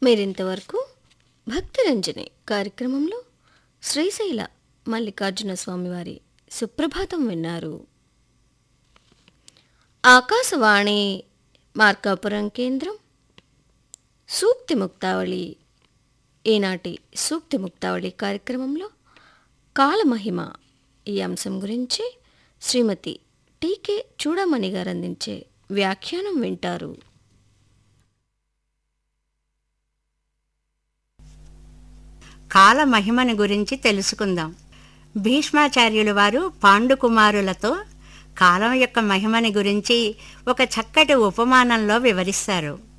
మీరింతవరకు భక్తిరంజని కార్యక్రమంలో శ్రీశైల మల్లికార్జున స్వామివారి సుప్రభాతం విన్నారు ఆకాశవాణి మార్కాపురం కేంద్రం సూక్తి ముక్తావళి ఈనాటి సూక్తి ముక్తావళి కార్యక్రమంలో కాలమహిమ ఈ అంశం గురించి శ్రీమతి టీకే చూడమణి గారు అందించే వ్యాఖ్యానం వింటారు కాల మహిమను గురించి తెలుసుకుందాం భీష్మాచార్యులు వారు పాండుకుమారులతో కాలం యొక్క మహిమని గురించి ఒక చక్కటి ఉపమానంలో వివరిస్తారు